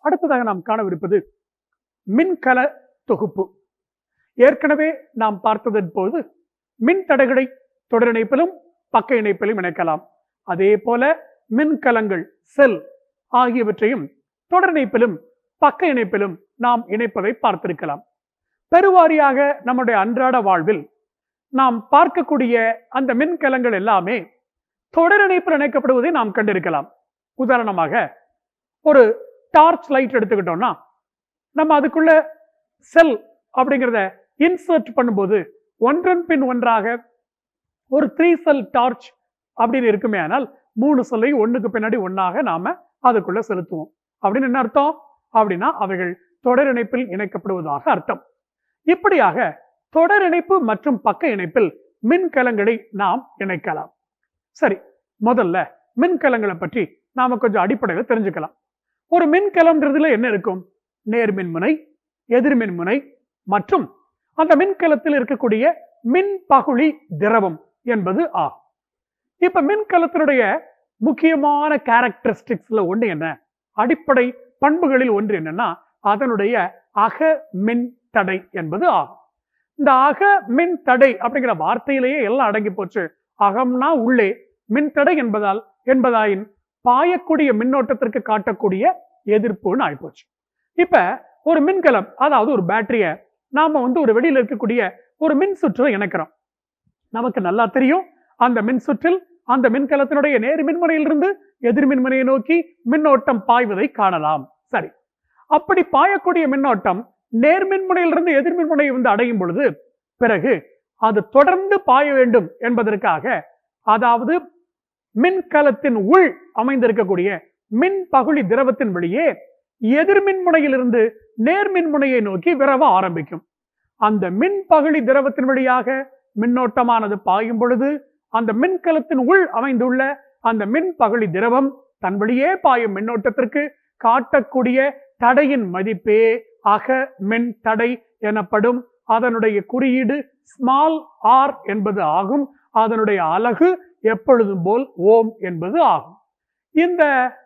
அடுத்ததாக நாம் காணவிருப்பது மின்கல தொகுப்பு ஏற்கனவே நாம் பார்த்ததன் போது மின் தடைகளை தொடர் இணைப்பிலும் பக்க இணைப்பிலும் இணைக்கலாம் அதே போல மின்கலங்கள் செல் ஆகியவற்றையும் தொடர் இணைப்பிலும் பக்க இணைப்பிலும் நாம் இணைப்பதை பார்த்திருக்கலாம் பெருவாரியாக நம்முடைய அன்றாட வாழ்வில் நாம் பார்க்கக்கூடிய அந்த மின்கலங்கள் எல்லாமே தொடர் இணைப்பில் இணைக்கப்படுவதை நாம் கண்டிருக்கலாம் உதாரணமாக ஒரு டார்ச் லைட் எடுத்துக்கிட்டோம்னா நம்ம அதுக்குள்ள செல் அப்படிங்கிறத இன்சர்ட் பண்ணும்போது ஒன்றன் பின் ஒன்றாக ஒரு த்ரீ செல் டார்ச் அப்படின்னு இருக்குமே ஆனால் மூணு செல்லை ஒண்ணுக்கு பின்னாடி ஒண்ணாக நாம அதுக்குள்ள செலுத்துவோம் அப்படின்னு என்ன அர்த்தம் அப்படின்னா அவைகள் தொடர் இணைப்பில் இணைக்கப்படுவதாக அர்த்தம் இப்படியாக தொடர் இணைப்பு மற்றும் பக்க இணைப்பில் மின்கலங்களை நாம் இணைக்கலாம் சரி முதல்ல மின்கலங்களை பற்றி நாம கொஞ்சம் அடிப்படையில் தெரிஞ்சுக்கலாம் ஒரு மின்கலம்ன்றதுல என்ன இருக்கும் நேர்மின்முனை எதிர்மின்முனை மற்றும் அந்த மின்கலத்தில் இருக்கக்கூடிய மின் பகுளி திரவம் என்பது ஆகும் இப்ப மின்கலத்தினுடைய முக்கியமான கேரக்டரிஸ்டிக்ஸ்ல ஒண்ணு என்ன அடிப்படை பண்புகளில் ஒன்று என்னன்னா அதனுடைய அக மின் தடை என்பது ஆகும் இந்த அக மின் தடை அப்படிங்கிற வார்த்தையிலேயே எல்லாம் அடங்கி போச்சு அகம்னா உள்ளே மின் தடை என்பதால் என்பதாயின் பாயக்கூடிய மின்னோட்டத்திற்கு காட்டக்கூடிய எதிர்ப்புன்னு ஆயிப்போச்சு இப்ப ஒரு மின்கலம் அதாவது ஒரு பேட்டரிய நாம வந்து ஒரு வெளியில இருக்கக்கூடிய ஒரு மின் சுற்றை இணைக்கிறோம் நமக்கு நல்லா தெரியும் அந்த மின் சுற்றில் அந்த மின்கலத்தினுடைய நேர் மின்முனையிலிருந்து எதிர் மின்முனையை நோக்கி மின்னோட்டம் பாய்வதை காணலாம் சரி அப்படி பாயக்கூடிய மின்னோட்டம் நேர் மின்முனையிலிருந்து எதிர் மின்முனையை வந்து அடையும் பொழுது பிறகு அது தொடர்ந்து பாய வேண்டும் என்பதற்காக அதாவது மின்கலத்தின் உள் அமைந்திருக்கக்கூடிய மின் பகுளி திரவத்தின் வெளியே எதிர்மின்முனையிலிருந்து நேர்மின்முனையை நோக்கி விரவ ஆரம்பிக்கும் அந்த மின் பகுளி திரவத்தின் வழியாக மின்னோட்டமானது பாயும் பொழுது அந்த மின்கலத்தின் உள் அமைந்துள்ள அந்த மின் பகுளி திரவம் தன் வழியே பாயும் மின்னோட்டத்திற்கு காட்டக்கூடிய தடையின் மதிப்பே அக மின் தடை எனப்படும் அதனுடைய குறியீடு ஸ்மால் ஆர் என்பது ஆகும் அதனுடைய அலகு எப்பொழுதும் போல் ஓம் என்பது ஆகும் இந்த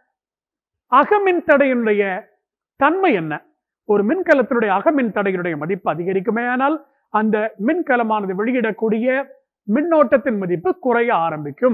அகமின் தடையினுடைய தன்மை என்ன ஒரு மின்கலத்தினுடைய அகமின் தடையினுடைய மதிப்பு அதிகரிக்குமேயானால் அந்த மின்கலமானது வெளியிடக்கூடிய மின்னோட்டத்தின் மதிப்பு குறைய ஆரம்பிக்கும்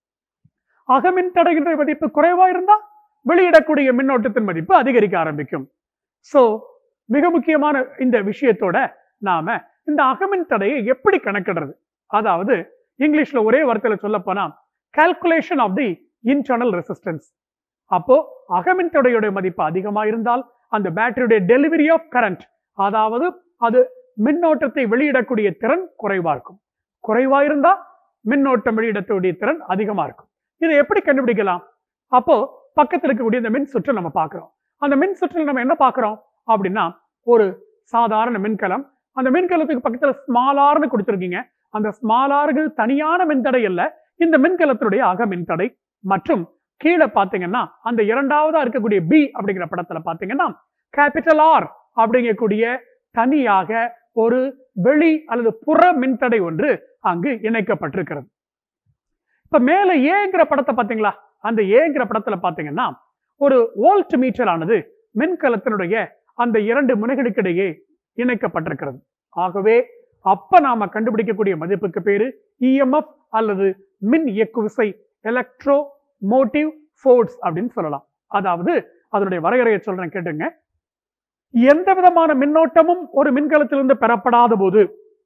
அகமின் தடையினுடைய மதிப்பு குறைவா இருந்தா வெளியிடக்கூடிய மின்னோட்டத்தின் மதிப்பு அதிகரிக்க ஆரம்பிக்கும் சோ மிக முக்கியமான இந்த விஷயத்தோட நாம இந்த அகமின் தடையை எப்படி கணக்கிடுறது அதாவது இங்கிலீஷ்ல ஒரே வார்த்தையில சொல்ல போனா calculation of the internal resistance அப்போ அகமின் தடையுடைய மதிப்பு அதிகமா இருந்தால் அந்த பேட்டரியுடைய டெலிவரி ஆஃப் கரண்ட் அதாவது அது மின்னோட்டத்தை வெளியிடக்கூடிய திறன் குறைவா இருக்கும் குறைவா இருந்தா மின்னோட்டம் வெளியிடக்கூடிய திறன் அதிகமா இருக்கும் இதை எப்படி கண்டுபிடிக்கலாம் அப்போ பக்கத்தில் இருக்கக்கூடிய இந்த மின் சுற்றை நம்ம பார்க்கிறோம் அந்த மின் சுற்றில் நம்ம என்ன பார்க்கிறோம் அப்படின்னா ஒரு சாதாரண மின்கலம் அந்த மின்கலத்துக்கு பக்கத்துல ஸ்மாலார்னு கொடுத்துருக்கீங்க அந்த ஸ்மாலார்கள் தனியான மின்தடை அல்ல இந்த மின்கலத்தினுடைய அக மின்தடை மற்றும் கீழே பாத்தீங்கன்னா அந்த இரண்டாவதா இருக்கக்கூடிய பி அப்படிங்கிற படத்துல பாத்தீங்கன்னா கேபிட்டல் ஆர் அப்படிங்கக்கூடிய தனியாக ஒரு வெளி அல்லது புற மின்தடை ஒன்று அங்கு இணைக்கப்பட்டிருக்கிறது இப்ப மேல ஏங்கிற படத்தை பாத்தீங்களா அந்த ஏங்கிற படத்துல பாத்தீங்கன்னா ஒரு வோல்ட் மீட்டர் ஆனது மின்கலத்தினுடைய அந்த இரண்டு முனைகளுக்கிடையே இணைக்கப்பட்டிருக்கிறது ஆகவே அப்ப நாம கண்டுபிடிக்கக்கூடிய மதிப்புக்கு பேரு இஎம்எஃப் அல்லது மின் இயக்கு விசை எலக்ட்ரோ மோட்டிவ் ஃபோர்ஸ் அப்படின்னு சொல்லலாம் அதாவது அதனுடைய வரையறையை சொல்றேன் கேட்டுங்க எந்த விதமான மின்னோட்டமும் ஒரு மின்கலத்திலிருந்து பெறப்படாத போது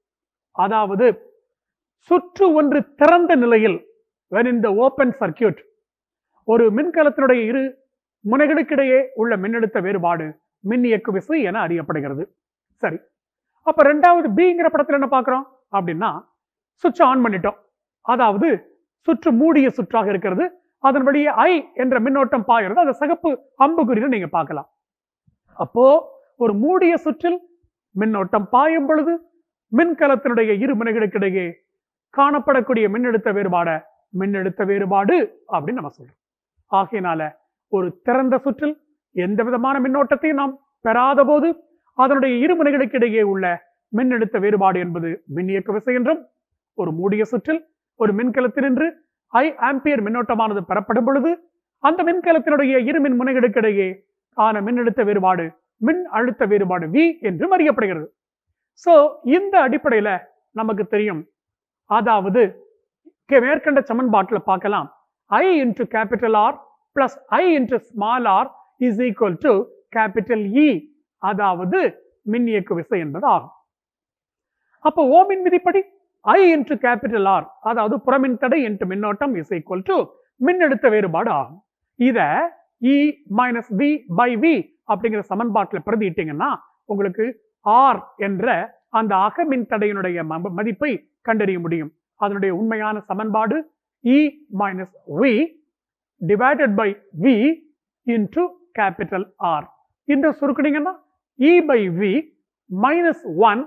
அதாவது சுற்று ஒன்று திறந்த நிலையில் when in the open circuit ஒரு மின்கலத்தினுடைய இரு முனைகளுக்கிடையே உள்ள மின்னழுத்த வேறுபாடு மின் இயக்கு விசை என அறியப்படுகிறது சரி அப்ப ரெண்டாவது பிங்கிற படத்துல என்ன பார்க்கிறோம் அப்படின்னா சுவிட்ச் ஆன் பண்ணிட்டோம் அதாவது சுற்று மூடிய சுற்றாக இருக்கிறது அதன் வழியே ஐ என்ற மின்னோட்டம் பாயுறது அந்த சிகப்பு அம்புக்குறியில நீங்க பார்க்கலாம் அப்போ ஒரு மூடிய சுற்றில் மின்னோட்டம் பாயும் பொழுது மின்கலத்தினுடைய இரு முனைகளுக்கிடையே காணப்படக்கூடிய மின்னழுத்த வேறுபாட மின்னழுத்த வேறுபாடு அப்படின்னு நம்ம சொல்றோம் ஆகையினால ஒரு திறந்த சுற்றில் எந்த விதமான மின்னோட்டத்தையும் நாம் பெறாத போது அதனுடைய இரு முனைகளுக்கிடையே உள்ள மின்னழுத்த வேறுபாடு என்பது மின் இயக்க விசை என்றும் ஒரு மூடிய சுற்றில் ஒரு மின்கலத்தினின்று ஐ ஆம்பியர் மின்னோட்டமானது பெறப்படும் பொழுது அந்த மின்கலத்தினுடைய இரு மின் முனைகளுக்கிடையே ஆன மின்னழுத்த வேறுபாடு மின் அழுத்த வேறுபாடு V என்றும் அறியப்படுகிறது சோ இந்த அடிப்படையில நமக்கு தெரியும் அதாவது கே- மேற்கண்ட சமன்பாட்டில் பார்க்கலாம் I into capital R plus I into small r is equal to capital E அதாவது மின் இயக்கு விசை என்பது ஆகும் அப்போ ஓமின் விதிப்படி I into capital R அதாவது புறமின் தடை into மின்னோட்டம் is equal to மின்னழுத்த வேறுபாடு ஆகும் இத E minus V by V அப்படிங்கிற சமன்பாட்டில் பிரதியிட்டீங்கன்னா உங்களுக்கு R என்ற அந்த அகமின் தடையினுடைய ம- மதிப்பை கண்டறிய முடியும் அதனுடைய உண்மையான சமன்பாடு E minus V divided by V into capital R இந்த சுருக்குனீங்கன்னா E by V minus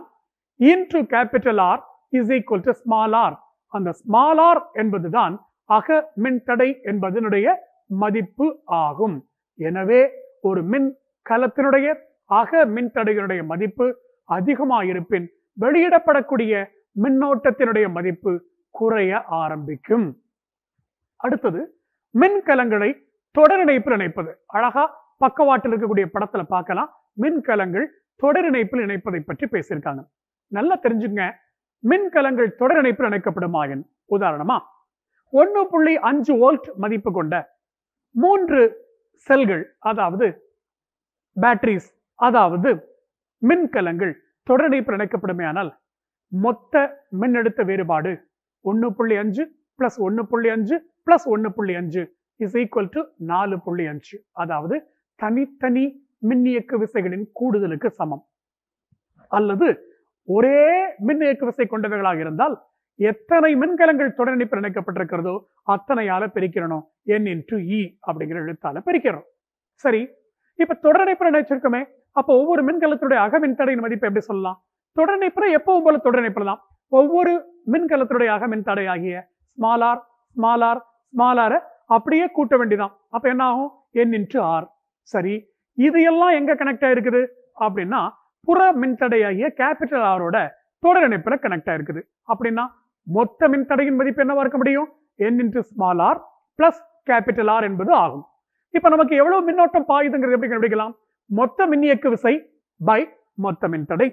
1 into capital R is equal to small r அந்த small r என்பதுதான் அக மின்தடை என்பதனுடைய மதிப்பு ஆகும் எனவே ஒரு மின் கலத்தினுடைய அக மின்தடையினுடைய மதிப்பு அதிகமாயிருப்பின் வெளியிடப்படக்கூடிய மின்னோட்டத்தினுடைய மதிப்பு குறைய ஆரம்பிக்கும் அடுத்தது மின்கலங்களை தொடர் இணைப்பில் இணைப்பது அழகா பக்கவாட்டில் இருக்கக்கூடிய படத்துல பார்க்கலாம் மின்கலங்கள் தொடர் இணைப்பில் இணைப்பதை பற்றி பேசியிருக்காங்க நல்லா தெரிஞ்சுங்க மின்கலங்கள் தொடர் இணைப்பில் இணைக்கப்படுமாயின் உதாரணமா ஒன்று புள்ளி அஞ்சு வோல்ட் மதிப்பு கொண்ட மூன்று செல்கள் அதாவது பேட்டரிஸ் அதாவது மின்கலங்கள் தொடர் இணைப்பில் இணைக்கப்படுமேயானால் மொத்த மின்னழுத்த வேறுபாடு ஒன்று புள்ளி அஞ்சு பிளஸ் ஒன்று புள்ளி அஞ்சு பிளஸ் ஒன்று புள்ளி அஞ்சு இஸ் ஈக்குவல் டு நாலு புள்ளி அஞ்சு அதாவது தனித்தனி மின்னியக்கு விசைகளின் கூடுதலுக்கு சமம் அல்லது ஒரே மின் இயக்கு விசை கொண்டவைகளாக இருந்தால் எத்தனை மின்கலங்கள் தொடர் இணைப்பில் இணைக்கப்பட்டிருக்கிறதோ அத்தனையால பிரிக்கிறணும் n இன்டு இ அப்படிங்கிற எழுத்தால பிரிக்கிறோம் சரி இப்ப தொடர் இணைப்பில் இணைச்சிருக்கோமே அப்போ ஒவ்வொரு மின்கலத்தினுடைய அகமின் தடையின் மதிப்பு எப்படி சொல்லலாம் தொடர் இணைப்புல எப்பவும் போல தொடர் இணைப்புல தான் ஒவ்வொரு மின்கலத்தினுடைய அகமின் தடை ஆகிய small r small r small r அப்படியே கூட்ட வேண்டியதான் அப்ப என்ன ஆகும் n இன்டு ஆர் சரி இது எல்லாம் எங்க கனெக்ட் ஆயிருக்குது அப்படின்னா புற மின்தடையாகிய கேபிட்டல் ஆரோட தொடர் இணைப்புல கனெக்ட் ஆயிருக்குது அப்படின்னா மொத்த மின்தடையின் மதிப்பு என்னவா இருக்க முடியும் n into small r plus capital R என்பது ஆகும் இப்ப நமக்கு எவ்வளவு மின்னோட்டம் பாயுதுங்கிறது எப்படி கண்டுபிடிக்கலாம் மொத்த மின்னியக்கு விசை பை மொத்த மின்தடை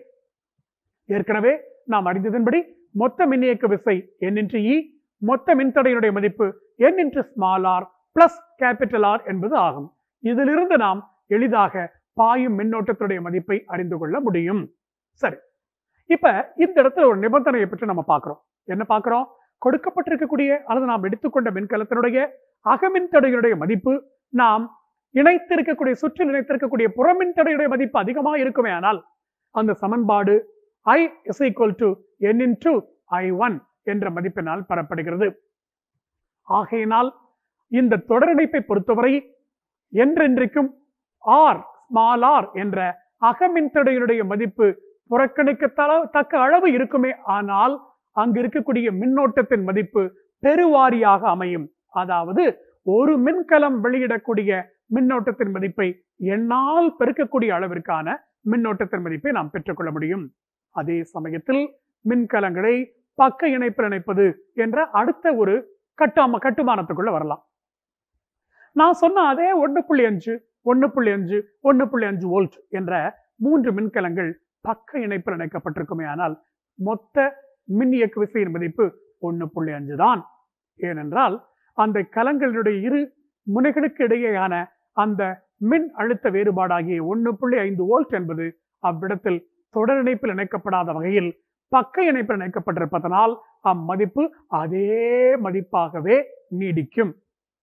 ஏற்கனவே நாம் அறிந்ததன்படி மொத்த மின்னியக்கு விசை n இன்டு இ மொத்த மின்தடையினுடைய மதிப்பு n into small r plus capital R என்பது ஆகும் இதிலிருந்து நாம் எளிதாக பாயும் மின்னோட்டத்துடைய மதிப்பை அறிந்து கொள்ள முடியும் சரி இப்ப இந்த இடத்துல ஒரு நிபந்தனையை பற்றி நம்ம பார்க்கிறோம் என்ன பார்க்கிறோம் கொடுக்கப்பட்டிருக்கக்கூடிய அல்லது நாம் எடுத்துக்கொண்ட மின்கலத்தினுடைய அகமின்தடையினுடைய மதிப்பு நாம் இணைத்திருக்கக்கூடிய சுற்றில் இணைத்திருக்கக்கூடிய புறமின்தடையுடைய மதிப்பு அதிகமாக இருக்குமே ஆனால் அந்த சமன்பாடு i is equal to n into I one என்ற மதிப்பினால் பெறப்படுகிறது ஆகையினால் இந்த தொடர் இணைப்பை பொறுத்தவரை என்றென்றைக்கும் ஆர் ஸ்மால் ஆர் என்ற அகமின்தடையினுடைய மதிப்பு புறக்கணிக்கத்தள தக்க அளவு இருக்குமே ஆனால் அங்கு இருக்கக்கூடிய மின்னோட்டத்தின் மதிப்பு பெருவாரியாக அமையும் அதாவது ஒரு மின்கலம் வெளியிடக்கூடிய மின்னோட்டத்தின் மதிப்பை என்னால் பெருக்கக்கூடிய அளவிற்கான மின்னோட்டத்தின் மதிப்பை நாம் பெற்றுக்கொள்ள முடியும் அதே சமயத்தில் மின்கலங்களை பக்க இணைப்பில் இணைப்பது என்ற அடுத்த ஒரு கட்டாம கட்டுமானத்துக்குள்ள வரலாம் நான் சொன்ன அதே ஒன்று புள்ளி அஞ்சு ஒன்று புள்ளி அஞ்சு ஒன்று புள்ளி அஞ்சு வோல்ட் என்ற மூன்று மின்கலங்கள் பக்க இணைப்பில் இணைக்கப்பட்டிருக்குமே ஆனால் மொத்த மின் இயக்கு விசையின் மதிப்பு ஒன்று புள்ளி அஞ்சு தான் ஏனென்றால் அந்த கலங்களுடைய இரு முனைகளுக்கு இடையேயான அந்த மின் அழுத்த வேறுபாடாகிய ஒன்று புள்ளி ஐந்து வோல்ட் என்பது அவ்விடத்தில் தொடர் இணைப்பில் இணைக்கப்படாத வகையில் பக்க இணைப்பில் இணைக்கப்பட்டிருப்பதனால் அம்மதிப்பு அதே மதிப்பாகவே நீடிக்கும்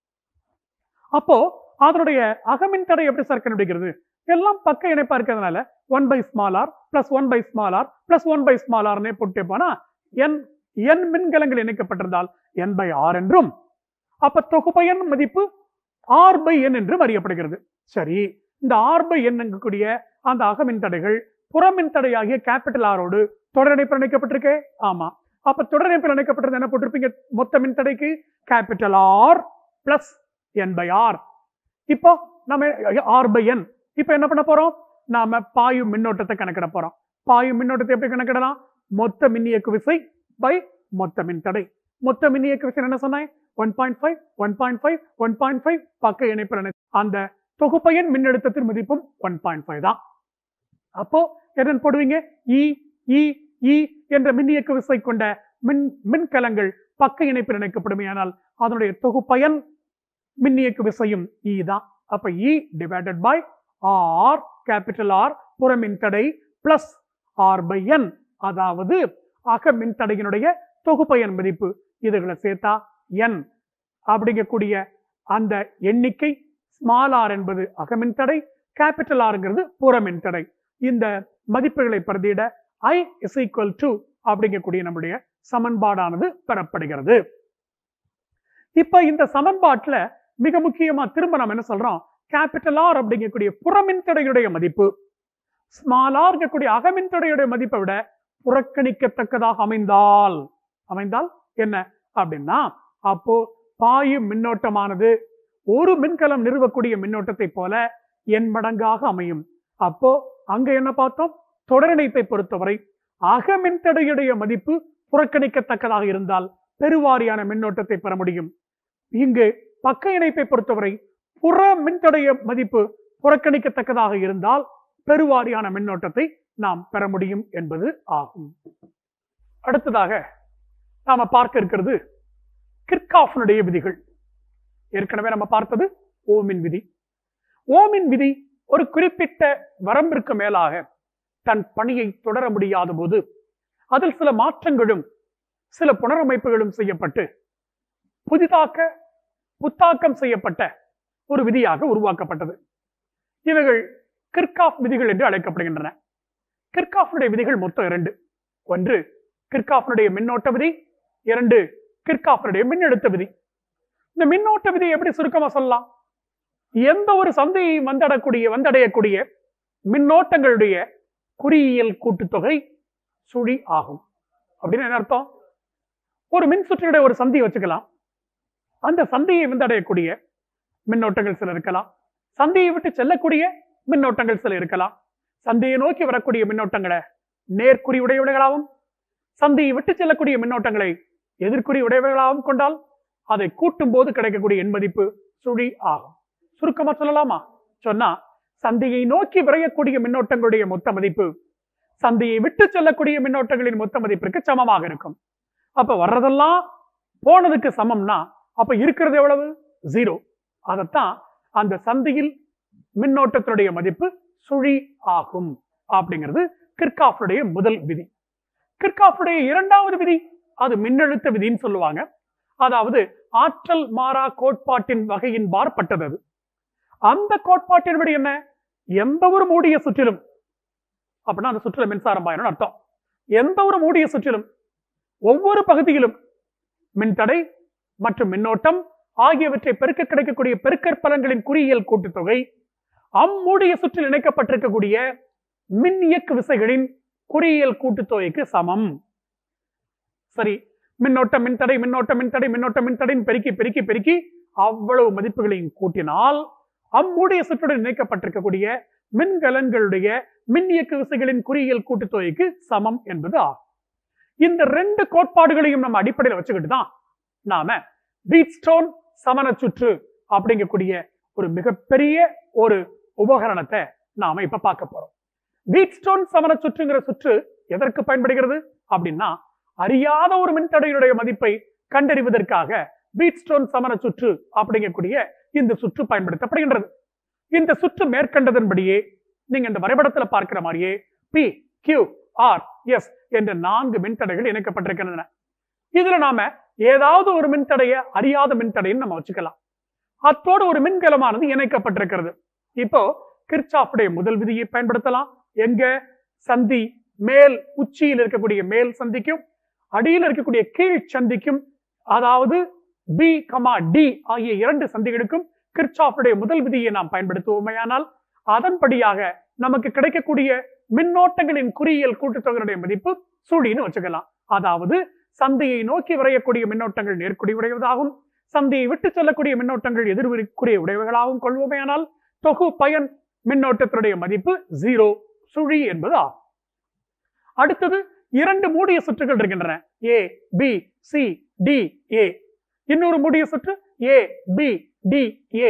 அப்போ அதனுடைய அகமின் தடை எப்படி சார் கண்டுபிடிக்கிறது எல்லாம் பக்க இணைப்பா இருக்கிறதுனால one by small r plus one by small r plus one by small ஆர்னே போட்டு போனா என் என் மின்கலங்கள் இணைக்கப்பட்டிருந்தால் என் பை ஆர் என்றும் அப்ப தொகுப்பயன் மதிப்பு ஆர் பை என் என்றும் அறியப்படுகிறது சரி இந்த ஆர் பை என் என்கக்கூடிய அந்த அகமின் தடைகள் புறமின் தடையாகிய கேபிட்டல் ஆரோடு தொடர் இணைப்பில் இணைக்கப்பட்டிருக்கே ஆமா அப்ப தொடர் இணைப்பில் இணைக்கப்பட்டிருந்த என்ன போட்டிருப்பீங்க மொத்த மின் தடைக்கு capital R plus n by r இப்போ நம்ம ஆர் பை என் இப்போ என்ன பண்ண போறோம் நாம பாயும் மின்னோட்டத்தை கணக்கிட போறோம் பாயும் மின்னோட்டத்தை எப்படி கணக்கிடலாம் மொத்த மின்னியக்கு விசை பை மொத்த மின் தடை மொத்த மின்னியக்கு விசை என்ன சொன்னேன் one point five one point five one point five பக்க இணைப்பு இணை- அந்த தொகுப்பயன் மின்னழுத்தத்தின் மதிப்பும் ஒன் பாயிண்ட் ஃபைவ் தான் அப்போ என்ன போடுவீங்க இ இ இ என்ற மின்னியக்கு விசை கொண்ட மின் மின்கலங்கள் பக்க இணைப்பில் இணைக்கப்படுமையானால் அதனுடைய தொகுப்பயன் மின்னியக்கு விசையும் இ தான் அப்ப E divided by r capital R புற மின்தடை பிளஸ் ஆர் பை என் அதாவது அக மின்தடையினுடைய தொகுப்பயன் மதிப்பு இதுகளை சேர்த்தா என் அப்படிங்கக்கூடிய அந்த எண்ணிக்கை ஸ்மால் ஆர் என்பது அகமின்தடை கேபிட்டல் ஆர்ங்கிறது புற மின்தடை இந்த மதிப்புகளை பிரதியிட ஐ இஸ் ஈக்குவல் டு அப்படிங்கக்கூடிய நம்முடைய சமன்பாடானது பெறப்படுகிறது இப்ப இந்த சமன்பாட்டுல மிக முக்கியமா திரும்ப நம்ம என்ன சொல்றோம் கேபிட்டல் ஆர் அப்படிங்கக்கூடிய புறமின்தடையுடைய மதிப்பு ஸ்மால் ஆர் இருக்கக்கூடிய அகமின்தடையுடைய மதிப்பை விட புறக்கணிக்கத்தக்கதாக அமைந்தால் அமைந்தால் என்ன அப்படின்னா அப்போ பாயும் மின்னோட்டமானது ஒரு மின்கலம் நிறுவக்கூடிய மின்னோட்டத்தை போல என் மடங்காக அமையும் அப்போ அங்க என்ன பார்த்தோம் தொடரிணைப்பை பொறுத்தவரை அகமின்தடையுடைய மதிப்பு புறக்கணிக்கத்தக்கதாக இருந்தால் பெருவாரியான மின்னோட்டத்தை பெற முடியும் இங்கு பக்க இணைப்பை பொறுத்தவரை புற மின்தடைய மதிப்பு புறக்கணிக்கத்தக்கதாக இருந்தால் பெருவாரியான மின்னோட்டத்தை நாம் பெற முடியும் என்பது ஆகும் அடுத்ததாக நாம பார்க்க இருக்கிறது கிர்காஃபனுடைய விதிகள் ஏற்கனவே நம்ம பார்த்தது ஓமின் விதி ஓமின் விதி ஒரு குறிப்பிட்ட வரம்பிற்கு மேலாக தன் பணியை தொடர முடியாத போது அதில் சில மாற்றங்களும் சில புனரமைப்புகளும் செய்யப்பட்டு புதிதாக்க புத்தாக்கம் செய்யப்பட்ட ஒரு விதியாக உருவாக்கப்பட்டது இவைகள் கிர்காஃப் விதிகள் என்று அழைக்கப்படுகின்றன கிர்காஃபனுடைய விதிகள் மொத்தம் இரண்டு ஒன்று கிர்காஃபனுடைய மின்னோட்ட விதி இரண்டு கிர்காஃபனுடைய மின்னழுத்த விதி இந்த மின்னோட்ட விதி எப்படி சுருக்கமா சொல்லலாம் எந்த ஒரு சந்தையை வந்தடக்கூடிய வந்தடையக்கூடிய மின்னோட்டங்களுடைய குறியியல் கூட்டுத்தொகை சுழி ஆகும் அப்படின்னு என்ன அர்த்தம் ஒரு மின் சுற்றினுடைய ஒரு சந்தையை வச்சுக்கலாம் அந்த சந்தையை வந்தடையக்கூடிய மின்னோட்டங்கள் சில இருக்கலாம் சந்தையை விட்டு செல்லக்கூடிய மின்னோட்டங்கள் சில இருக்கலாம் சந்தையை நோக்கி வரக்கூடிய மின்னோட்டங்களை நேர்குறி உடையவர்களாகவும் சந்தையை விட்டு செல்லக்கூடிய மின்னோட்டங்களை எதிர்குறி உடையவர்களாகவும் கொண்டால் அதை கூட்டும் போது கிடைக்கக்கூடிய எண் மதிப்பு சுழி ஆகும் சுருக்கமா சொல்லலாமா சொன்னா சந்தையை நோக்கி விரையக்கூடிய மின்னோட்டங்களுடைய மொத்த மதிப்பு சந்தையை விட்டு செல்லக்கூடிய மின்னோட்டங்களின் மொத்த மதிப்பிற்கு சமமாக இருக்கும் அப்ப வர்றதெல்லாம் போனதுக்கு சமம்னா அப்ப இருக்கிறது எவ்வளவு ஜீரோ அதைத்தான் அந்த சந்தையில் மின்னோட்டத்தினுடைய மதிப்பு சுழி ஆகும் அப்படிங்கிறது கிர்காஃபுடைய முதல் விதி கிர்காஃபுடைய இரண்டாவது விதி அது மின்னழுத்த விதின்னு சொல்லுவாங்க அதாவது ஆற்றல் மாறா கோட்பாட்டின் வகையின் பார்ப்பட்டது அது அந்த கோட்பாட்டின் விட என்ன எந்த ஒரு மூடிய சுற்றிலும் அப்படின்னா அந்த சுற்றில மின்சாரம் பாயணும்னு அர்த்தம் எந்த ஒரு மூடிய சுற்றிலும் ஒவ்வொரு பகுதியிலும் மின்தடை மற்றும் மின்னோட்டம் ஆகியவற்றை பெருக்க கிடைக்கக்கூடிய பெருக்கற்பலன்களின் குறியியல் கூட்டுத்தொகை அம்மூடிய சுற்றில் இணைக்கப்பட்டிருக்கக்கூடிய மின் இயக்கு விசைகளின் குறியியல் கூட்டுத்தொகைக்கு சமம் சரி மின்னோட்டம் மின்தடை மின்னோட்டம் மின்தடை மின்னோட்டம் மின்தடைன்னு பெருக்கி பெருக்கி பெருக்கி அவ்வளவு மதிப்புகளையும் கூட்டினால் அம்மூடிய சுற்றுடன் இணைக்கப்பட்டிருக்கக்கூடிய மின்கலன்களுடைய மின் இயக்கு விசைகளின் குறியியல் கூட்டுத்தொகைக்கு சமம் என்பது ஆகும் இந்த ரெண்டு கோட்பாடுகளையும் நம்ம அடிப்படையில் வச்சுக்கிட்டு தான் நாம பீட்ஸ்டோன் சமண சுற்று அப்படிங்கக்கூடிய ஒரு மிகப்பெரிய ஒரு உபகரணத்தை நாம இப்ப பார்க்க போறோம் பீட்ஸ்டோன் சமண சுற்றுங்கிற சுற்று எதற்கு பயன்படுகிறது அப்படின்னா அறியாத ஒரு மின்தடையினுடைய மதிப்பை கண்டறிவதற்காக பீட்ஸ்டோன் சமண சுற்று அப்படிங்கக்கூடிய இந்த சுற்று பயன்படுத்தப்படுகின்றது இந்த சுற்று மேற்கண்டதன்படியே நீங்க இந்த வரைபடத்துல பார்க்கிற மாதிரியே பி கியூ ஆர் எஸ் என்ற நான்கு மின்தடைகள் இணைக்கப்பட்டிருக்கின்றன இதுல நாம ஏதாவது ஒரு மின்தடைய அறியாத மின்தடைன்னு நம்ம வச்சுக்கலாம் அத்தோடு ஒரு மின்கலமானது இணைக்கப்பட்டிருக்கிறது இப்போ கிர்ச்சாஃபுடைய முதல் விதியை பயன்படுத்தலாம் எங்க சந்தி மேல் உச்சியில் இருக்கக்கூடிய மேல் சந்திக்கும் அடியில் இருக்கக்கூடிய கீழ் சந்திக்கும் அதாவது பி கமா டி ஆகிய இரண்டு சந்திகளுக்கும் கிர்ச்சாஃபுடைய முதல் விதியை நாம் பயன்படுத்துவோமையானால் அதன்படியாக நமக்கு கிடைக்கக்கூடிய மின்னோட்டங்களின் குறியியல் கூட்டுத்தொகையுடைய மதிப்பு சுழின்னு வச்சுக்கலாம் அதாவது சந்தையை நோக்கி விரையக்கூடிய மின்னோட்டங்கள் நேர்குடி உடையவதாகும் சந்தையை விட்டு செல்லக்கூடிய மின்னோட்டங்கள் எதிர்விற்குரிய உடையவர்களாகவும் கொள்வோமையானால் தொகு பயன் மின்னோட்டத்தினுடைய மதிப்பு ஜீரோ சுழி என்பது ஆகும் அடுத்தது இரண்டு மூடிய சுற்றுகள் இருக்கின்றன A B C D A இன்னொரு மூடிய சுற்று ஏ பி டி ஏ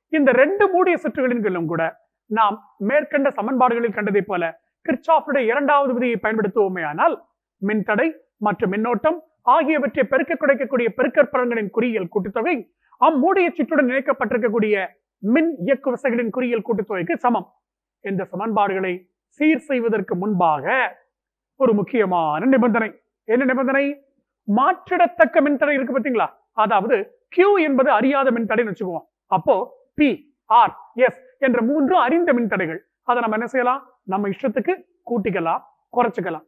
இந்த ரெண்டு மூடிய சுற்றுகளின் கீழும் கூட நாம் மேற்கண்ட சமன்பாடுகளில் கண்டதைப் போல கிர்ச்சாஃபுடைய இரண்டாவது விதியை பயன்படுத்துவோமேயானால் மின்தடை மற்றும் மின்னோட்டம் ஆகியவற்றை பெருக்க குறைக்கக்கூடிய பெருக்கற்பலன்களின் குறியியல் கூட்டுத்தொகை அம்மூடிய சுற்றுடன் இணைக்கப்பட்டிருக்கக்கூடிய மின் இயக்கு விசைகளின் குறியியல் கூட்டுத்தொகைக்கு சமம் இந்த சமன்பாடுகளை சீர் செய்வதற்கு முன்பாக ஒரு முக்கியமான நிபந்தனை என்ன நிபந்தனை மாற்றிடத்தக்க மின்தடை இருக்கு பாத்தீங்களா அதாவது Q என்பது அறியாத மின்தடைன்னு வச்சுக்குவோம் அப்போ P R S என்ற மூன்று அறிந்த மின்தடைகள் அதை நம்ம என்ன செய்யலாம் நம்ம இஷ்டத்துக்கு கூட்டிக்கலாம் குறைச்சிக்கலாம்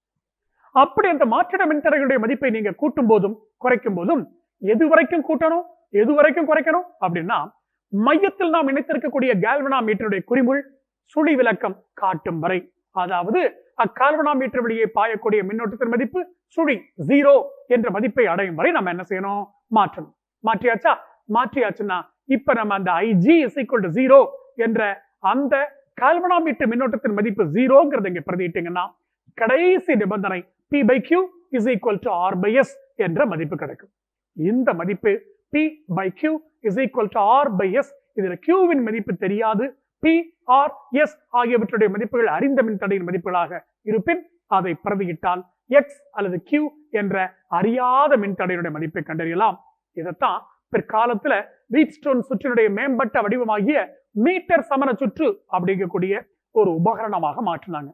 அப்படி அந்த மாற்றிட மின்தடைகளுடைய மதிப்பை நீங்க கூட்டும் போதும் குறைக்கும் போதும் எது வரைக்கும் கூட்டணும் எது வரைக்கும் குறைக்கணும் அப்படின்னா மையத்தில் நாம் இணைத்திருக்கக்கூடிய கேல்வனா மீட்டருடைய குறிமுள் சுழி விளக்கம் காட்டும் வரை அதாவது அக்கால்வனா மீட்டர் வழியே பாயக்கூடிய மின்னோட்டத்தின் மதிப்பு சுழி ஜீரோ என்ற மதிப்பை அடையும் வரை நம்ம என்ன செய்யணும் மாற்றணும் மாற்றியாச்சா மாற்றியாச்சுன்னா இப்ப நம்ம அந்த I g is equal to zero என்ற அந்த கால்வனா மீட்டர் மின்னோட்டத்தின் மதிப்பு ஜீரோங்கிறத இங்க பிரதியிட்டீங்கன்னா கடைசி நிபந்தனை P by Q is equal to R by S என்ற மதிப்பு கிடைக்கும் இந்த மதிப்பு P by Q is equal to R by S இதுல கியூவின் மதிப்பு தெரியாது பி ஆர் எஸ் ஆகியவற்றுடைய மதிப்புகள் அறிந்த மின்தடையின் மதிப்புகளாக இருப்பின் அதை பிரதியிட்டால் எக்ஸ் அல்லது கியூ என்ற அறியாத மின்தடையினுடைய மதிப்பை கண்டறியலாம் இதைத்தான் பிற்காலத்துல வீட்ஸ்டோன் சுற்றினுடைய மேம்பட்ட வடிவமாகிய மீட்டர் சமண சுற்று அப்படிங்கக்கூடிய ஒரு உபகரணமாக மாற்றினாங்க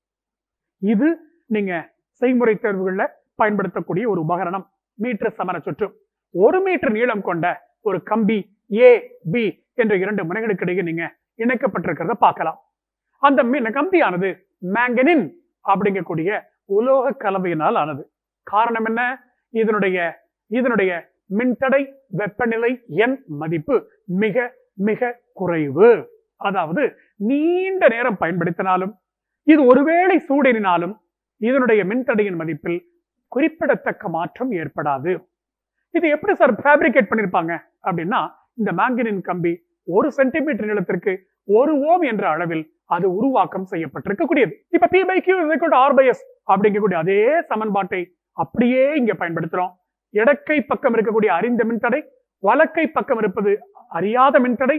இது நீங்க செய்முறை தேர்வுகள்ல பயன்படுத்தக்கூடிய ஒரு உபகரணம் மீட்டர் சமண சுற்று ஒரு மீட்டர் நீளம் கொண்ட ஒரு கம்பி ஏ பி என்ற இரண்டு முனைகளுக்கு இடையே நீங்க இணைக்கப்பட்டிருக்கிறத பார்க்கலாம் அந்த மீ- கம்பியானது மேங்கனின் அப்படிங்கக்கூடிய உலோக கலவையினால் ஆனது காரணம் என்ன இதனுடைய இதனுடைய மின்தடை வெப்பநிலை எண் மதிப்பு மிக மிக குறைவு அதாவது நீண்ட நேரம் பயன்படுத்தினாலும் இது ஒருவேளை சூடேறினாலும் இதனுடைய மின்தடையின் மதிப்பில் குறிப்பிடத்தக்க மாற்றம் ஏற்படாது இது எப்படி சார் ஃபேப்ரிகேட் பண்ணிருப்பாங்க அப்படின்னா இந்த மேங்கனின் கம்பி ஒரு சென்டிமீட்டர் நீளத்திற்கு ஒரு ஓம் என்ற அளவில் அது உருவாக்கம் செய்யப்பட்டிருக்கக்கூடியது இப்ப P by Q R by S அப்படிங்கக்கூடிய அதே சமன்பாட்டை அப்படியே இங்க பயன்படுத்துறோம் இடக்கை பக்கம் இருக்கக்கூடிய அறிந்த மின்தடை வலக்கை பக்கம் இருப்பது அறியாத மின்தடை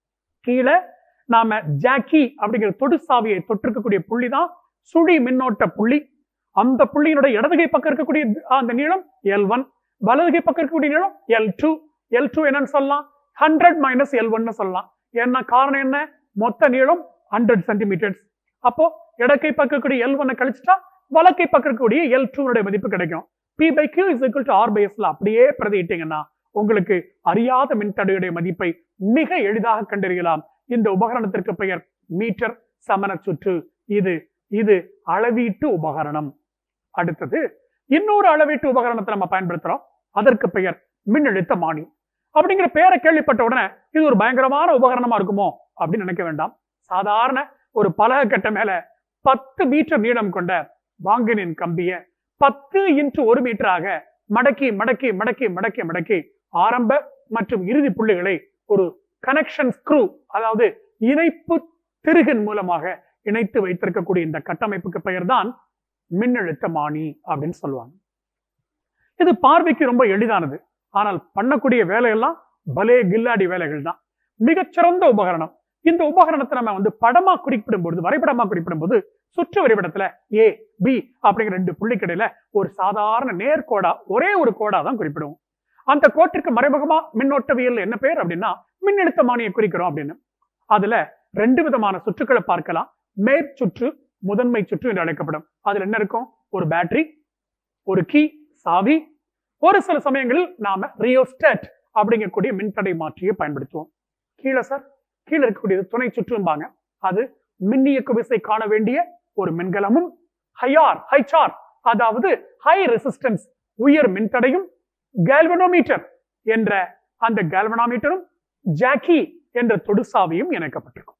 கீழே நாம ஜாக்கி அப்படிங்கிற தொடு சாவியை தொட்டிருக்கக்கூடிய புள்ளி தான் சுழி மின்னோட்ட புள்ளி அந்த புள்ளியினுடைய இடதுகை பக்கம் இருக்கக்கூடிய அந்த நீளம் எல் ஒன் வலதுகை பக்கம் இருக்கக்கூடிய நீளம் எல் டூ எல் டூ என்னன்னு சொல்லலாம் ஹண்ட்ரட் மைனஸ் எல் ஒன்னு சொல்லலாம் ஏன்னா காரணம் என்ன மொத்த நீளம் ஹண்ட்ரட் சென்டிமீட்டர்ஸ் அப்போ இடக்கை பக்கம் இருக்கக்கூடிய எல் ஒன்னை கழிச்சிட்டா வலக்கை பக்கம் இருக்கக்கூடிய எல் டூனுடைய மதிப்பு கிடைக்கும் P by Q is equal to R by எஸ்ல அப்படியே பிரதியிட்டீங்கன்னா உங்களுக்கு அறியாத மின்தடையுடைய மதிப்பை மிக எளிதாக கண்டறியலாம் இந்த உபகரணத்திற்கு பெயர் மீட்டர் சமண சுற்று இது இது அளவீட்டு உபகரணம் அடுத்தது இன்னொரு அளவீட்டு உபகரணத்தை நம்ம பயன்படுத்துறோம் அதற்கு பெயர் மின்னழுத்த மானி அப்படிங்கிற பெயரை கேள்விப்பட்ட உடனே இது ஒரு பயங்கரமான உபகரணமா இருக்குமோ அப்படின்னு நினைக்க வேண்டாம் சாதாரண ஒரு பலகை கட்ட மேல பத்து மீட்டர் நீளம் கொண்ட வாங்கனின் கம்பிய பத்து இன்ட்டு ஒரு மீட்டராக மடக்கி மடக்கி மடக்கி மடக்கி மடக்கி ஆரம்ப மற்றும் இறுதி புள்ளிகளை ஒரு கனெக்ஷன் ஸ்க்ரூ அதாவது இணைப்பு திருகின் மூலமாக இணைத்து வைத்திருக்கக்கூடிய இந்த கட்டமைப்புக்கு பெயர்தான் மின்னழுத்த மானி அப்படின்னு சொல்லுவாங்க இது பார்வைக்கு ரொம்ப எளிதானது ஆனால் பண்ணக்கூடிய வேலையெல்லாம் பலே கில்லாடி வேலைகள் தான் மிகச்சிறந்த உபகரணம் இந்த உபகரணத்தை நம்ம வந்து படமா குறிப்பிடும் பொழுது வரைபடமா குறிப்பிடும் போது சுற்று வரைபடத்துல ஏ பி அப்படிங்கிற ரெண்டு புள்ளிக்கடையில ஒரு சாதாரண நேர்கோடா ஒரே ஒரு கோடா தான் குறிப்பிடுவோம் அந்த கோட்டிற்கு மறைமுகமா மின்னோட்டவியல் என்ன பேர் அப்படின்னா மின்னழுத்த மானியை குறிக்கிறோம் அப்படின்னு அதுல ரெண்டு விதமான சுற்றுக்களை பார்க்கலாம் மேற்சுற்று முதன்மை சுற்று என்று அழைக்கப்படும் அதுல என்ன இருக்கும் ஒரு பேட்டரி ஒரு கீ சாவி ஒரு சில சமயங்களில் நாம ரியோஸ்டேட் அப்படிங்கக்கூடிய மின்தடை மாற்றியை பயன்படுத்துவோம் கீழே சார் கீழே இருக்கக்கூடியது துணை சுற்றும்பாங்க அது மின்னியக்கு விசை காண வேண்டிய ஒரு மின்கலமும் ஹையார் ஹைச்சார் அதாவது ஹை ரெசிஸ்டன்ஸ் உயர் மின்தடையும் கேல்வனோமீட்டர் என்ற அந்த கேல்வனோமீட்டரும் ஜாக்கி என்ற தொடுசாவியும் இணைக்கப்பட்டிருக்கும்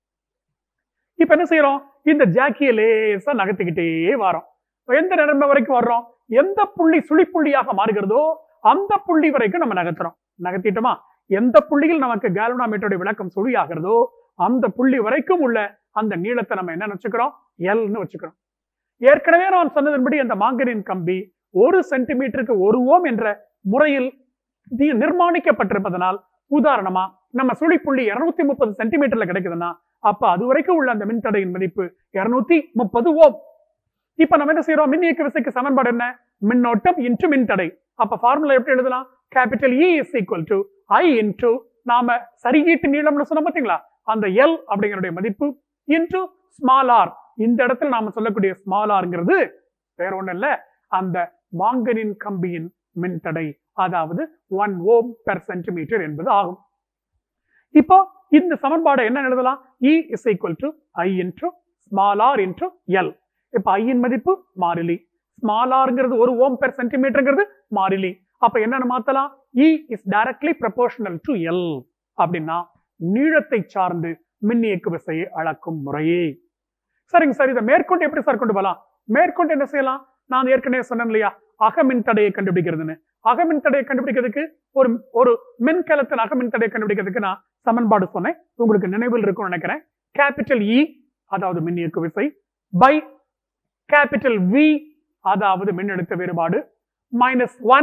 இப்ப என்ன செய்யறோம் இந்த ஜாக்கியை லேசா நகர்த்திக்கிட்டே வரோம் எந்த நிலைமை வரைக்கும் வர்றோம் எந்த புள்ளி சுழிப்புள்ளியாக மாறுகிறதோ அந்த புள்ளி வரைக்கும் நம்ம நகர்த்துறோம் நகர்த்திட்டோமா எந்த புள்ளியில் நமக்கு கேல்வனாமீட்டருடைய விளக்கம் சுழியாகிறதோ அந்த புள்ளி வரைக்கும் உள்ள அந்த நீளத்தை நம்ம என்ன வச்சுக்கிறோம் எல்னு வச்சுக்கிறோம் ஏற்கனவே நான் சொன்னதன்படி அந்த மாங்கனின் கம்பி ஒரு சென்டிமீட்டருக்கு ஒரு ஓம் என்ற முறையில் தி- நிர்மாணிக்கப்பட்டிருப்பதனால் உதாரணமா நம்ம சுழிப்புள்ளி இருநூத்தி முப்பது சென்டிமீட்டர்ல கிடைக்குதுன்னா அப்ப அது வரைக்கும் உள்ள அந்த மின்தடையின் மதிப்பு இருநூத்தி முப்பது ஓம் இப்ப நம்ம என்ன செய்யறோம் மின் இயக்க விசைக்கு சமன்பாடு என்ன மின்னோட்டம் இன்டு மின்தடை அப்ப ஃபார்முலா எப்படி எழுதலாம் capital E is equal to I into நாம சரியீட்டு நீளம்னு சொன்னோம் பாத்தீங்களா அந்த எல் அப்படிங்கறடைய மதிப்பு இன்டு ஸ்மால் ஆர் இந்த இடத்துல நாம சொல்லக்கூடிய ஸ்மால் ஆர்ங்கிறது வேற ஒண்ணும் இல்ல அந்த மாங்கனின் கம்பியின் மின்தடை அதாவது ஒன் ஓம் பெர் சென்டிமீட்டர் என்பது ஆகும் இப்போ இந்த சமன்பாடை என்ன எழுதலாம் E is equal to I into small r into l இப்ப ஐயின் மதிப்பு மாறிலி ஸ்மால் ஆர்ங்கிறது ஒரு ஓம் பெர் சென்டிமீட்டர்ங்கிறது மாறிலி அப்ப என்னன்னு மாத்தலாம் E is directly proportional to l அப்படின்னா நீளத்தை சார்ந்து மின் இயக்கு விசையை அளக்கும் முறையே சரிங்க சார் இதை மேற்கொண்டு எப்படி சார் கொண்டு போகலாம் மேற்கொண்டு என்ன செய்யலாம் நான் ஏற்கனவே சொன்னேன் இல்லையா அகமின் தடையை கண்டுபிடிக்கிறதுன்னு அகமின் தடையை கண்டுபிடிக்கிறதுக்கு ஒரு ஒரு மின்கலத்தின் அகமின் தடையை கண்டுபிடிக்கிறதுக்கு நான் சமன்பாடு சொன்னேன் உங்களுக்கு நினைவில் இருக்கும்னு நினைக்கிறேன் கேபிட்டல் இ அதாவது மின் இயக்கு விசை பை கேபிட்டல் வி அதாவது மின்னழுத்த வேறுபாடு minus one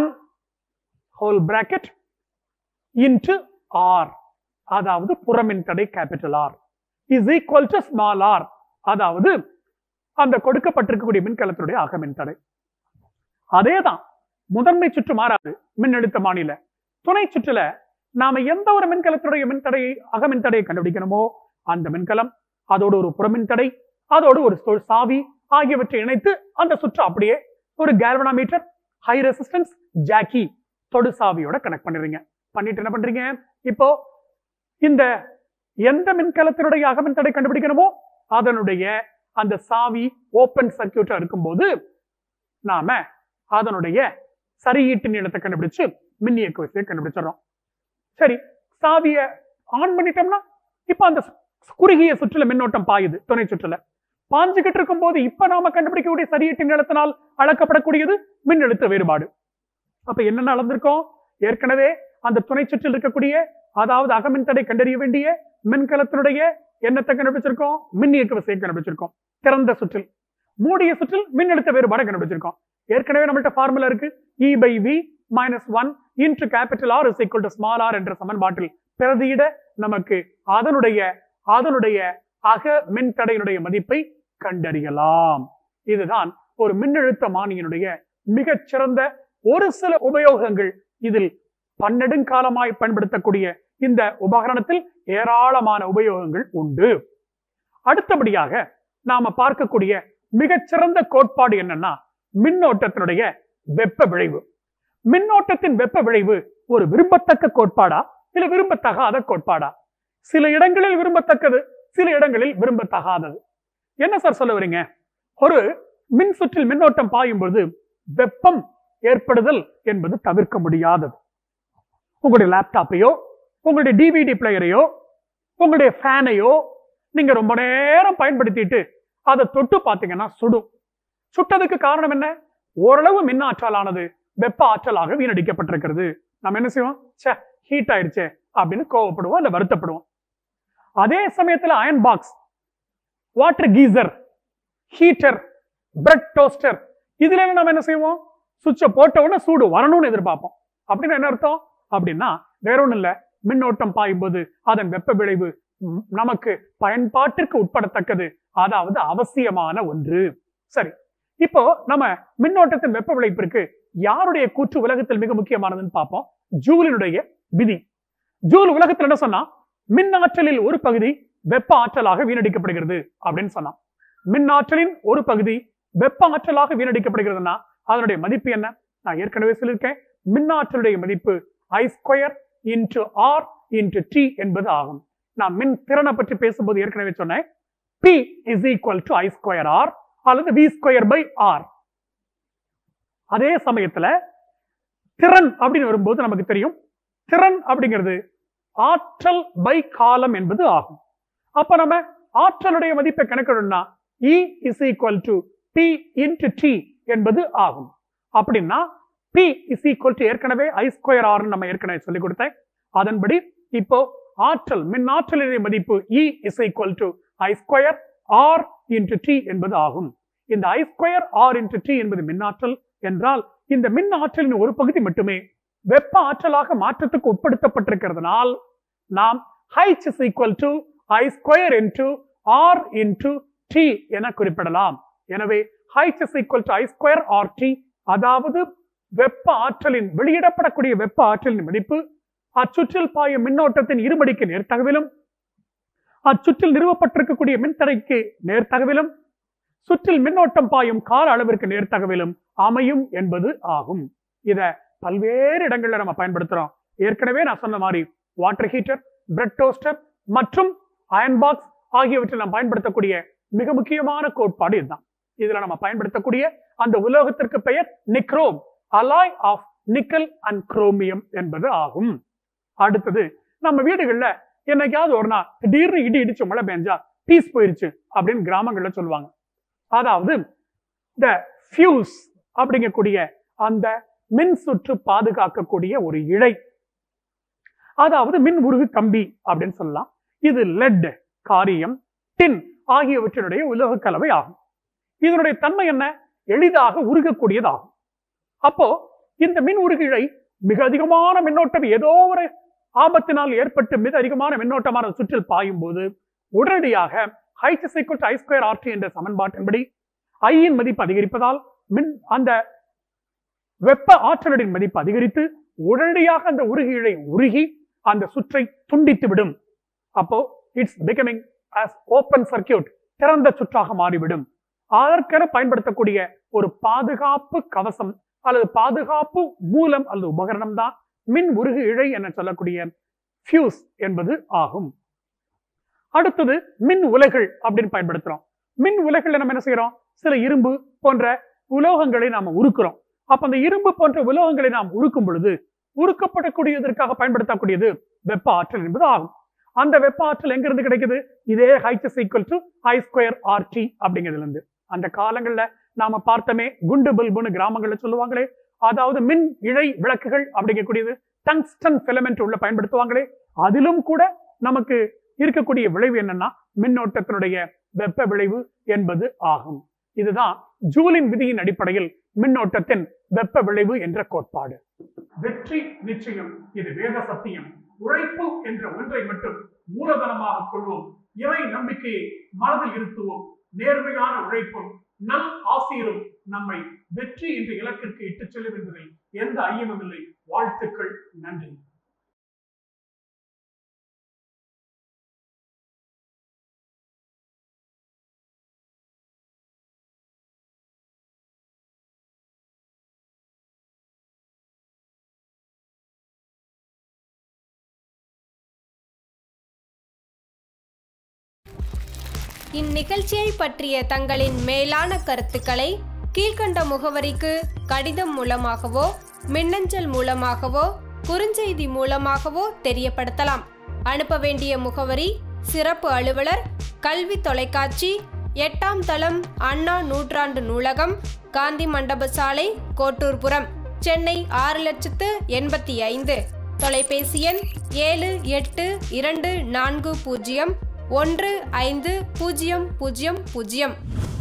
whole bracket into r அதாவது புறமின் தடை capital R is equal to small r அதாவது அந்த கொடுக்கப்பட்டிருக்கக்கூடிய மின்கலத்தினுடைய அகமின் தடை அதேதான் முதன்மை சுற்று மாறாது மின்னழுத்த மாநில துணை சுற்றுல நாம எந்த ஒரு மின்கலத்தினுடைய மின்தடையை அகமின் தடையை கண்டுபிடிக்கணுமோ அந்த மின்கலம் அதோடு ஒரு புறமின் தடை அதோடு ஒரு சொல் சாவி ஆகியவற்றை இணைத்து அந்த சுற்று அப்படியே ஒரு கேல்வனாமீட்டர் ஹை ரெசிஸ்டன்ஸ் ஜாக்கி தொடு சாவியோட கனெக்ட் பண்ணிடுறீங்க பண்ணிட்டு என்ன பண்றீங்க இப்போ இந்த எந்த மின்கலத்தினுடைய அகமின் தடை கண்டுபிடிக்கணுமோ அதனுடைய அந்த சாவி ஓப்பன் சர்க்கியூட்டா இருக்கும்போது நாம அதனுடைய சரியீட்டு நீளத்தை கண்டுபிடிச்சு மின் இயக்கு விசையை கண்டுபிடிச்சிடறோம் சரி சாவிய ஆன் பண்ணிட்டோம்னா இப்ப அந்த குறுகிய சுற்றுல மின்னோட்டம் பாயுது துணை சுற்றுல பாஞ்சுகிட்டு இருக்கும் போது இப்ப நாம கண்டுபிடிக்கக்கூடிய சரியீட்டு நீளத்தினால் அளக்கப்படக்கூடியது மின்னழுத்த வேறுபாடு அப்ப என்னென்ன அளந்திருக்கோம் ஏற்கனவே அந்த துணை சுற்றில் இருக்கக்கூடிய அதாவது அகமின் தடை கண்டறிய வேண்டிய மின்கலத்தினுடைய எண்ணத்தை கண்டுபிடிச்சிருக்கோம் மின் இயக்க விசையை கண்டுபிடிச்சிருக்கோம் திறந்த சுற்றில் மூடிய சுற்றில் மின்னழுத்த வேறுபாடை கண்டுபிடிச்சிருக்கோம் ஏற்கனவே நம்மள்ட்ட ஃபார்முலா இருக்கு E by V minus one into capital R is equal to small R என்ற சமன்பாட்டில் பிரதியிட நமக்கு அதனுடைய அதனுடைய அக மின்தடையினுடைய மதிப்பை கண்டறியலாம் இதுதான் ஒரு மின்னழுத்த மானியினுடைய மிகச்சிறந்த ஒரு சில உபயோகங்கள் இதில் பன்னெடுங்காலமாய் பயன்படுத்தக்கூடிய இந்த உபகரணத்தில் ஏராளமான உபயோகங்கள் உண்டு அடுத்தபடியாக நாம பார்க்கக்கூடிய மிகச்சிறந்த கோட்பாடு என்னன்னா மின்னோட்டத்தினுடைய வெப்ப விளைவு மின்னோட்டத்தின் வெப்ப விளைவு ஒரு விரும்பத்தக்க கோட்பாடா இல்ல விரும்பத்தகாத கோட்பாடா சில இடங்களில் விரும்பத்தக்கது சில இடங்களில் விரும்பத்தகாதது என்ன சார் சொல்ல வரீங்க ஒரு மின் சுற்றில் மின்னோட்டம் பாயும் பொழுது வெப்பம் ஏற்படுதல் என்பது தவிர்க்க முடியாதது உங்களுடைய லேப்டாப்பையோ உங்களுடைய டிவிடி பிளேயரையோ உங்களுடைய ஃபேனையோ நீங்க ரொம்ப நேரம் பயன்படுத்திட்டு அதை தொட்டு பார்த்தீங்கன்னா சுடும் சுட்டதுக்கு காரணம் என்ன ஓரளவு மின் ஆற்றலானது வெப்ப ஆற்றலாக வீணடிக்கப்பட்டிருக்கிறது நம்ம என்ன செய்வோம் ச்சே ஹீட் ஆயிருச்சே அப்படின்னு கோவப்படுவோம் இல்ல வருத்தப்படுவோம் அதே சமயத்துல iron box water geyser heater bread toaster இதுல எல்லாம் நம்ம என்ன செய்வோம் சுவிட்சை போட்ட உடனே சூடு வரணும்னு எதிர்பார்ப்போம் அப்படின்னு என்ன அர்த்தம் அப்படின்னா வேற ஒண்ணும் இல்ல மின்னோட்டம் பாயும்போது அதன் வெப்ப விளைவு ம், நமக்கு பயன்பாட்டிற்கு உட்படத்தக்கது அதாவது அவசியமான ஒன்று சரி இப்போ நம்ம மின்னோட்டத்தின் வெப்ப விளைப்பிற்கு யாருடைய கூற்று உலகத்தில் மிக முக்கியமானதுன்னு பார்ப்போம் ஜூலினுடைய விதி ஜூல் உலகத்தில் என்ன சொன்னா மின் ஆற்றலில் ஒரு பகுதி வெப்ப ஆற்றலாக வீணடிக்கப்படுகிறது அப்படின்னு சொன்னான் மின் ஆற்றலின் ஒரு பகுதி வெப்ப ஆற்றலாக வீணடிக்கப்படுகிறதுனா அதனுடைய மதிப்பு என்ன நான் ஏற்கனவே சொல்லியிருக்கேன் மின் ஆற்றலுடைய மதிப்பு I square into R into T என்பது ஆகும் நான் மின் திறனை பற்றி பேசும்போது ஏற்கனவே சொன்னேன் P is equal to I square R அல்லது வி ஸ்கொயர் பை ஆர் அதே சமயத்துல திறன் அப்படின்னு வரும்போது நமக்கு தெரியும் திறன் அப்படிங்கிறது ஆற்றல் பை காலம் என்பது ஆகும் அப்ப நம்ம ஆற்றலுடைய மதிப்பை கணக்கிடணும்னா E is equal to P into T என்பது ஆகும் அப்படின்னா P இஸ் ஈக்குவல் டு ஏற்கனவே ஐ ஸ்கொயர் ஆர் நம்ம ஏற்கனவே சொல்லிக் கொடுத்தேன் அதன்படி இப்போ ஆற்றல் மின் ஆற்றலின் மதிப்பு E is equal to I square R into T என்பது ஆகும் இந்த I square R into T என்பது மின்னாற்றல் என்றால் இந்த மின் ஆற்றலின் ஒரு பகுதி மட்டுமே வெப்ப ஆற்றலாக மாற்றத்துக்கு உட்படுத்தப்பட்டிருக்கிறதுனால் நாம் h is equal to i square into r into t என குறிப்பிடலாம் எனவே h is equal to i square r t அதாவது வெப்ப ஆற்றலின் வெளியிடப்படக்கூடிய வெப்ப ஆற்றலின் மதிப்பு அச்சுற்றில் பாயும் மின்னோட்டத்தின் இருமடிக்கு நேர்த்தகவிலும் அச்சுற்றில் நிறுவப்பட்டிருக்கக்கூடிய மின்தடைக்கு நேர்த்தகவிலும் சுற்றில் மின்னோட்டம் பாயும் கால அளவிற்கு நேர்த்தகவிலும் அமையும் என்பது ஆகும் இத பல்வேறு இடங்கள்ல நம்ம பயன்படுத்துறோம் ஏற்கனவே நான் சொன்ன மாதிரி வாட்டர் ஹீட்டர் பிரெட் டோஸ்டர் மற்றும் அயன் பாக்ஸ் ஆகியவற்றில் நாம் பயன்படுத்தக்கூடிய மிக முக்கியமான கோட்பாடு இதுதான் இதுல நம்ம பயன்படுத்தக்கூடிய அந்த உலோகத்திற்கு பெயர் nichrome alloy of nickel and chromium என்பது ஆகும் அடுத்தது நம்ம வீடுகள்ல என்னைக்காவது ஒரு நாள் திடீர்னு இடி இடிச்சு மழை பெஞ்சா பீஸ் போயிருச்சு அப்படின்னு கிராமங்கள்ல சொல்லுவாங்க அதாவது இந்த ஃபியூஸ் அப்படிங்கக்கூடிய அந்த மின் சுற்று பாதுகாக்கக்கூடிய ஒரு இழை அதாவது மின் உருகு கம்பி அப்படின்னு சொல்லலாம் இது லெட் காரியம் டின் ஆகியவற்றினுடைய உலோக கலவை ஆகும் இதனுடைய தன்மை என்ன எளிதாக உருகக்கூடியதாகும் அப்போ இந்த மின் உருகு இழை மிக அதிகமான மின்னோட்டம் ஏதோ ஒரு ஆபத்தினால் ஏற்பட்டு மிக அதிகமான மின்னோட்டமான சுற்றில் பாயும் போது உடனடியாக H cycle I square RT என்ற சமன்பாட்டின்படி ஐயின் மதிப்பு அதிகரிப்பதால் மின் அந்த வெப்ப ஆற்றலின் மதிப்பு அதிகரித்து உடனடியாக அந்த உருகு இழை உருகி அந்த சுற்றை துண்டித்து விடும் அப்போ it's becoming as open circuit திறந்த சுற்றாக மாறிவிடும் அதற்கென பயன்படுத்தக்கூடிய ஒரு பாதுகாப்பு கவசம் அல்லது பாதுகாப்பு மூலம் அல்லது உபகரணம் தான் மின் உருகு இழை என சொல்லக்கூடிய ஃபியூஸ் என்பது ஆகும் அடுத்தது மின் உலைகள் அப்படின்னு பயன்படுத்துறோம் மின் உலைகள்ல நம்ம என்ன செய்யறோம் சில இரும்பு போன்ற உலோகங்களை நாம உருக்குறோம் அப்ப அந்த இரும்பு போன்ற உலோகங்களை நாம் உருக்கும் பொழுது உருக்கப்படக்கூடியதற்காக பயன்படுத்தக்கூடியது வெப்ப ஆற்றல் என்பது ஆகும் அந்த வெப்ப ஆற்றல் எங்க இருந்து கிடைக்குது இதே H equal to I square RT அப்படிங்கிறதுல இருந்து அந்த காலங்கள்ல நாம பார்த்தோமே குண்டு பல்புன்னு கிராமங்கள்ல சொல்லுவாங்களே அதாவது மின் இழை விளக்குகள் அப்படிங்கக்கூடியது டங்ஸ்டன் ஃபிலமெண்ட் உள்ள பயன்படுத்துவாங்களே அதிலும் கூட நமக்கு இருக்கக்கூடிய விளைவு என்னன்னா மின்னோட்டத்தினுடைய வெப்ப விளைவு என்பது ஆகும் இதுதான் ஜூலின் விதியின் அடிப்படையில் மின்னோட்டத்தின் வெப்ப விளைவு என்ற கோட்பாடு வெற்றி நிச்சயம் இது வேத சத்தியம் உழைப்பு என்ற ஒன்றை மட்டும் மூலதனமாக கொள்வோம் இறை நம்பிக்கையை மனதில் இருத்துவோம் நேர்மையான உழைப்பும் நல் ஆசிரியரும் நம்மை வெற்றி என்ற இலக்கிற்கு இட்டுச் செல்லும் என்பதில் எந்த ஐயமும் இல்லை வாழ்த்துக்கள் நன்றி இந்நிகழ்ச்சியை பற்றிய தங்களின் மேலான கருத்துக்களை கீழ்க்கண்ட முகவரிக்கு கடிதம் மூலமாகவோ மின்னஞ்சல் மூலமாகவோ குறுஞ்செய்தி மூலமாகவோ தெரியப்படுத்தலாம் அனுப்ப வேண்டிய முகவரி சிறப்பு அலுவலர் கல்வி தொலைக்காட்சி எட்டாம் தளம் அண்ணா நூற்றாண்டு நூலகம் காந்தி மண்டப சாலை கோட்டூர்புரம் சென்னை ஆறு லட்சத்து எண்பத்தி ஐந்து தொலைபேசி எண் ஏழு எட்டு இரண்டு நான்கு பூஜ்ஜியம் ஒன்று ஐந்து பூஜ்ஜியம் பூஜ்ஜியம் பூஜ்ஜியம்